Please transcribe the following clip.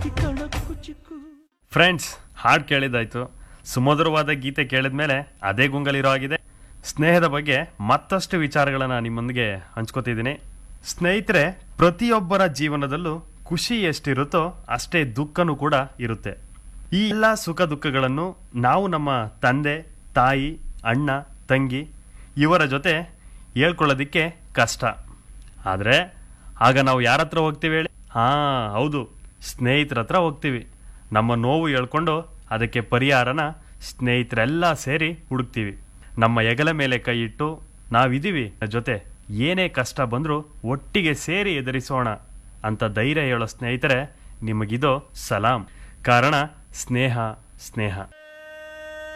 friends ಹಾಡು ಕೇಳಿದಾಯ್ತು ಸುಮಧುರವಾದ ಗೀತೆ ಕೇಳಿದ್ಮೇಲೆ ಅದೇ ಗುಂಗಲಿರೋ ಆಗಿದೆ ಸ್ನೇಹದ ಬಗ್ಗೆ ಮತ್ತಷ್ಟು ವಿಚಾರಗಳನ್ನು ನಿಮ್ಮೊಂದಿಗೆ ಹಂಚ್ಕೋತಿದ್ದೀನಿ ಸ್ನೇಹಿತರೆ ಪ್ರತಿಯೊಬ್ಬರ ಜೀವನದಲ್ಲೂ ಖುಷಿ ಎಷ್ಟಿರುತ್ತೋ ಅಷ್ಟೇ ದುಃಖನೂ ಕೂಡ ಇರುತ್ತೆ ಈ ಎಲ್ಲ ಸುಖ ದುಃಖಗಳನ್ನು ನಾವು ನಮ್ಮ ತಂದೆ ತಾಯಿ ಅಣ್ಣ ತಂಗಿ ಇವರ ಜೊತೆ ಹೇಳ್ಕೊಳ್ಳೋದಿಕ್ಕೆ ಕಷ್ಟ ಆದರೆ ಆಗ ನಾವು ಯಾರ ಹತ್ರ ಹೋಗ್ತೀವಿ ಹೇಳಿ ಹಾಂ ಹೌದು ಸ್ನೇಹಿತರ ಹತ್ರ ಹೋಗ್ತೀವಿ ನಮ್ಮ ನೋವು ಹೇಳ್ಕೊಂಡು ಅದಕ್ಕೆ ಪರಿಹಾರನ ಸ್ನೇಹಿತರೆಲ್ಲ ಸೇರಿ ಹುಡುಕ್ತೀವಿ ನಮ್ಮ ಹೆಗಲ ಮೇಲೆ ಕೈ ಇಟ್ಟು ನಾವಿದ್ದೀವಿ ಜೊತೆ ಏನೇ ಕಷ್ಟ ಬಂದರೂ ಒಟ್ಟಿಗೆ ಸೇರಿ ಎದುರಿಸೋಣ ಅಂತ ಧೈರ್ಯ ಹೇಳೋ ಸ್ನೇಹಿತರೆ ನಿಮಗಿದೋ ಸಲಾಂ ಕಾರಣ ಸ್ನೇಹ ಸ್ನೇಹ